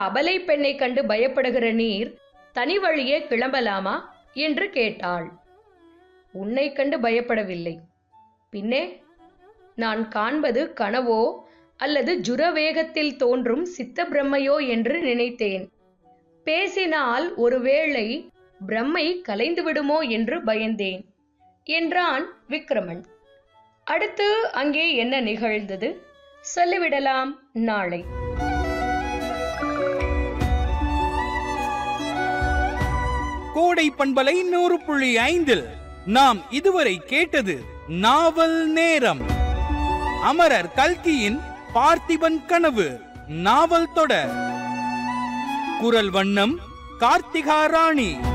அபலை பெண்ணை கண்டு பயப்படுகிற நீர் தனி வழியே கிளம்பலாமா என்று கேட்டாள் உன்னை கண்டு பயப்படவில்லை பின்னே நான் காண்பது கனவோ அல்லது ஜுரவேகத்தில் தோன்றும் சித்த பிரம்மையோ என்று நினைத்தேன் பேசினால் ஒருவேளை பிரம்மை கலைந்து விடுமோ என்று பயந்தேன் என்றான் விக்ரமன் அடுத்து அங்கே என்ன நிகழ்ந்தது சொல்லிவிடலாம் நாளை கோடை பண்பலை நூறு புள்ளி ஐந்தில் நாம் இதுவரை கேட்டது நாவல் நேரம் அமரர் கல்கியின் பார்த்திபன் கனவு நாவல் தொடர் குரல் வண்ணம் கார்த்திகா ராணி